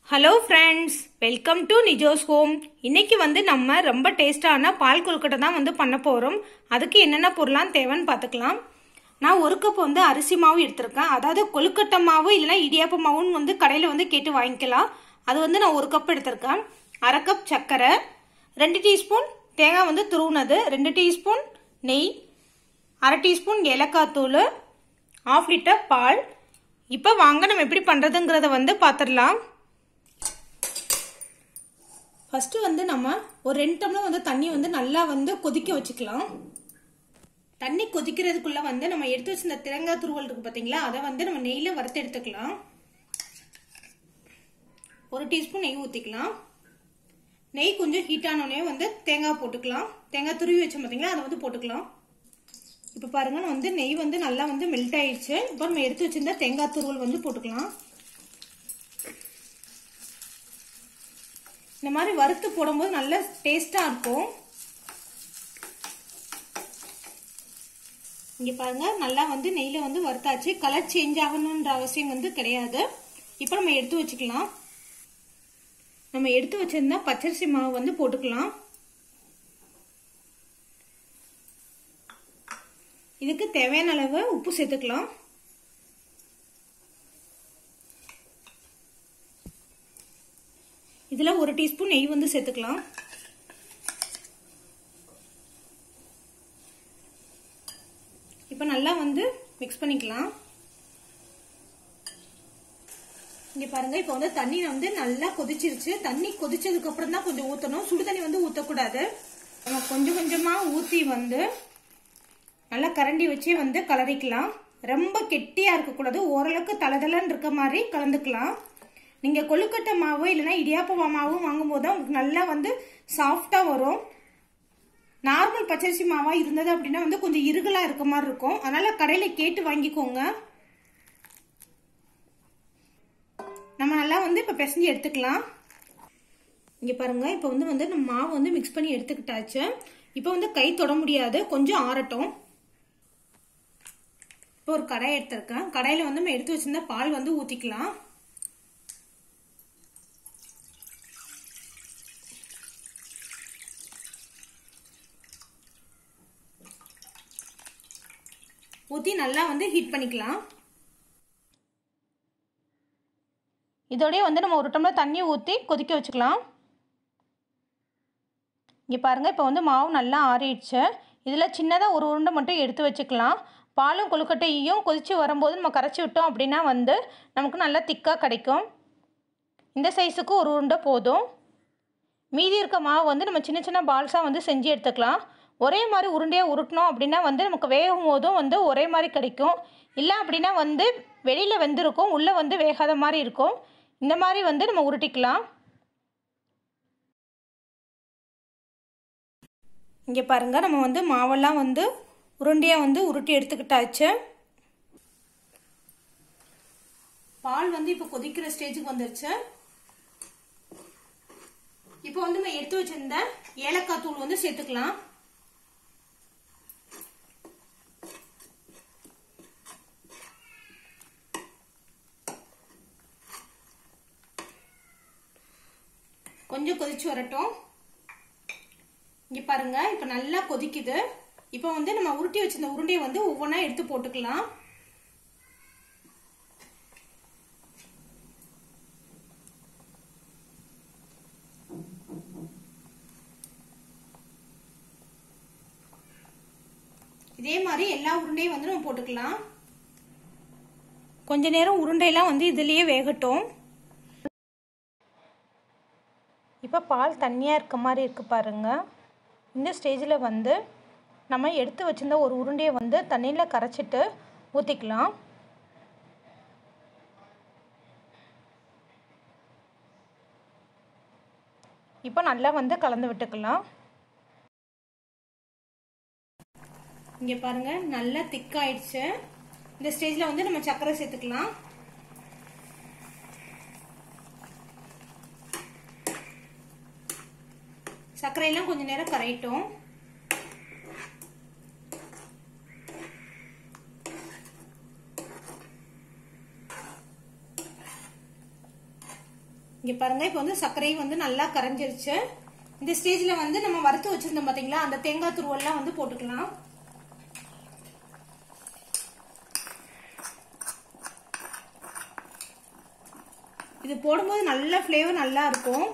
hello friends welcome to Nijo's home இன்னைக்கு வந்து நம்ம ரொம்ப டேஸ்டான பால் கொழுக்கட்டை தான் வந்து பண்ண போகிறோம் அதுக்கு என்னென்ன பொருளாம் தேவைன்னு பார்த்துக்கலாம் நான் ஒரு கப் வந்து அரிசி மாவு எடுத்திருக்கேன் அதாவது கொழுக்கட்டை மாவு இல்லைன்னா இடியாப்ப மாவுன்னு வந்து கடையில் வந்து கேட்டு வாங்கிக்கலாம் அது வந்து நான் ஒரு கப் எடுத்திருக்கேன் அரை கப் சர்க்கரை ரெண்டு டீஸ்பூன் தேங்காய் வந்து துருவுனது ரெண்டு டீஸ்பூன் நெய் அரை டீஸ்பூன் ஏலக்காய் தூள் ஆஃப் லிட்டர் பால் இப்போ வாங்க நம்ம எப்படி பண்ணுறதுங்கிறத வந்து பார்த்துடலாம் ஃபஸ்ட்டு வந்து நம்ம ஒரு ரெண்டு டம்ளர் வந்து தண்ணி வந்து நல்லா வந்து கொதிக்க வச்சுக்கலாம் தண்ணி கொதிக்கிறதுக்குள்ள வந்து நம்ம எடுத்து வச்சிருந்த தேங்காய் துருவல் இருக்கு பார்த்தீங்களா அதை வந்து நம்ம நெய்யில் வறுத்து எடுத்துக்கலாம் ஒரு டீஸ்பூன் நெய் ஊற்றிக்கலாம் நெய் கொஞ்சம் ஹீட் ஆனோடனே வந்து தேங்காய் போட்டுக்கலாம் தேங்காய் துருவி வச்சோம் பார்த்தீங்களா அதை வந்து போட்டுக்கலாம் இப்போ பாருங்க வந்து நெய் வந்து நல்லா வந்து மெல்ட் ஆயிடுச்சு இப்போ நம்ம எடுத்து வச்சிருந்த தேங்காய் துருவல் வந்து போட்டுக்கலாம் இந்த மாதிரி வறுத்து போடும்போது நல்ல டேஸ்டாக இருக்கும் இங்கே பாருங்க நல்லா வந்து நெய்யில் வந்து வறுத்தாச்சு கலர் சேஞ்ச் ஆகணுன்ற அவசியம் வந்து கிடையாது இப்போ நம்ம எடுத்து வச்சுக்கலாம் நம்ம எடுத்து வச்சிருந்தா பச்சரிசி மாவு வந்து போட்டுக்கலாம் இதுக்கு தேவையான அளவு உப்பு சேர்த்துக்கலாம் இதில் ஒரு டீஸ்பூன் நெய் வந்து சேர்த்துக்கலாம் இப்போ நல்லா வந்து மிக்ஸ் பண்ணிக்கலாம் இங்கே பாருங்க இப்போ வந்து தண்ணி வந்து நல்லா கொதிச்சிருச்சு தண்ணி கொதிச்சதுக்கு அப்புறம் தான் கொஞ்சம் ஊற்றணும் சுடு தண்ணி வந்து ஊற்றக்கூடாது நம்ம கொஞ்சம் கொஞ்சமாக ஊற்றி வந்து நல்லா கரண்டி வச்சு வந்து கலரிக்கலாம் ரொம்ப கெட்டியாக இருக்கக்கூடாது ஓரளவுக்கு தளதளன்னு இருக்க மாதிரி கலந்துக்கலாம் நீங்கள் கொழுக்கட்டை மாவு இல்லைன்னா இடியாப்ப மாவும் வாங்கும்போது தான் உங்களுக்கு நல்லா வந்து சாஃப்டாக வரும் நார்மல் பச்சரிசி மாவாக இருந்தது அப்படின்னா வந்து கொஞ்சம் இருகலாக இருக்க மாதிரி இருக்கும் அதனால் கடையில் கேட்டு வாங்கிக்கோங்க நம்ம நல்லா வந்து இப்போ பிசைஞ்சு எடுத்துக்கலாம் இங்கே பாருங்கள் இப்போ வந்து வந்து நம்ம மாவு வந்து மிக்ஸ் பண்ணி எடுத்துக்கிட்டாச்சு இப்போ வந்து கை தொட முடியாது கொஞ்சம் ஆறட்டும் இப்போ ஒரு கடாய் எடுத்திருக்கேன் கடாயில் வந்து நம்ம எடுத்து வச்சிருந்த பால் வந்து ஊற்றிக்கலாம் ஊற்றி நல்லா வந்து ஹீட் பண்ணிக்கலாம் இதோடய வந்து நம்ம ஒரு டம்ளர் தண்ணி ஊற்றி கொதிக்க வச்சுக்கலாம் இங்கே பாருங்கள் இப்போ வந்து மாவு நல்லா ஆறிடுச்சு இதில் சின்னதாக ஒரு உருண்டை மட்டும் எடுத்து வச்சுக்கலாம் பாலும் கொழுக்கட்டையும் கொதித்து வரும்போது நம்ம கரைச்சி விட்டோம் அப்படின்னா வந்து நமக்கு நல்லா திக்காக கிடைக்கும் இந்த சைஸுக்கு ஒரு உருண்டை போதும் மீதி இருக்க மாவு வந்து நம்ம சின்ன சின்ன பால்ஸாக வந்து செஞ்சு எடுத்துக்கலாம் ஒரே மாதிரி உருண்டையாக உருட்டினோம் அப்படின்னா வந்து நமக்கு வேகும் போதும் வந்து ஒரே மாதிரி கிடைக்கும் இல்லை அப்படின்னா வந்து வெளியில் வெந்திருக்கும் உள்ளே வந்து வேகாத மாதிரி இருக்கும் இந்த மாதிரி வந்து நம்ம உருட்டிக்கலாம் இங்கே பாருங்கள் நம்ம வந்து மாவெல்லாம் வந்து உருண்டையாக வந்து உருட்டி எடுத்துக்கிட்டாச்சு பால் வந்து இப்போ கொதிக்கிற ஸ்டேஜுக்கு வந்துருச்சு இப்போ வந்து நம்ம எடுத்து வச்சிருந்த ஏலக்காய் தூள் வந்து சேர்த்துக்கலாம் கொஞ்சம் கொதிச்சு வரட்டும் இங்க பாருங்க இப்ப நல்லா கொதிக்குது இப்போ வந்து நம்ம உருட்டி வச்சிருந்த உருண்டையை வந்து ஒவ்வொன்றா எடுத்து போட்டுக்கலாம் இதே மாதிரி எல்லா உருண்டையும் வந்து நம்ம போட்டுக்கலாம் கொஞ்ச நேரம் உருண்டையெல்லாம் வந்து இதுலயே வேகட்டும் இப்போ பால் தண்ணியாக இருக்க மாதிரி இருக்குது பாருங்கள் இந்த ஸ்டேஜில் வந்து நம்ம எடுத்து வச்சிருந்த ஒரு உருண்டையை வந்து தண்ணியில் கரைச்சிட்டு ஊற்றிக்கலாம் இப்போ நல்லா வந்து கலந்து விட்டுக்கலாம் இங்கே பாருங்கள் நல்லா திக்காயிடுச்சு இந்த ஸ்டேஜில் வந்து நம்ம சர்க்கரை சேர்த்துக்கலாம் சர்க்கரையெல்லாம் கொஞ்ச நேரம் கரையட்டும் இங்கே பாருங்க இப்போ வந்து சர்க்கரையும் வந்து நல்லா கரைஞ்சிருச்சு இந்த ஸ்டேஜில் வந்து நம்ம வறுத்து வச்சிருந்தோம் பார்த்தீங்களா அந்த தேங்காய் துருவெல்லாம் வந்து போட்டுக்கலாம் இது போடும்போது நல்ல ஃப்ளேவர் நல்லா இருக்கும்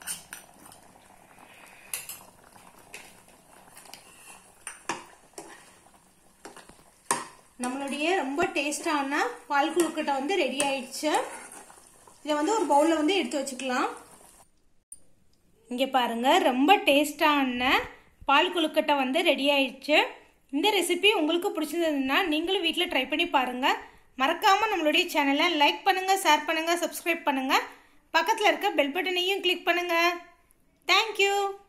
நம்மளுடைய ரொம்ப டேஸ்டான பால் குழுக்கட்டை வந்து ரெடி ஆயிடுச்சு இதை வந்து ஒரு பவுலில் வந்து எடுத்து வச்சுக்கலாம் இங்கே பாருங்க ரொம்ப டேஸ்டான பால் குழுக்கட்டை வந்து ரெடி ஆயிடுச்சு இந்த ரெசிபி உங்களுக்கு பிடிச்சிருந்ததுன்னா நீங்களும் வீட்டில் ட்ரை பண்ணி பாருங்கள் மறக்காமல் நம்மளுடைய சேனலை லைக் பண்ணுங்கள் ஷேர் பண்ணுங்கள் சப்ஸ்கிரைப் பண்ணுங்கள் பக்கத்தில் இருக்க பெல் பட்டனையும் கிளிக் பண்ணுங்கள் தேங்க்யூ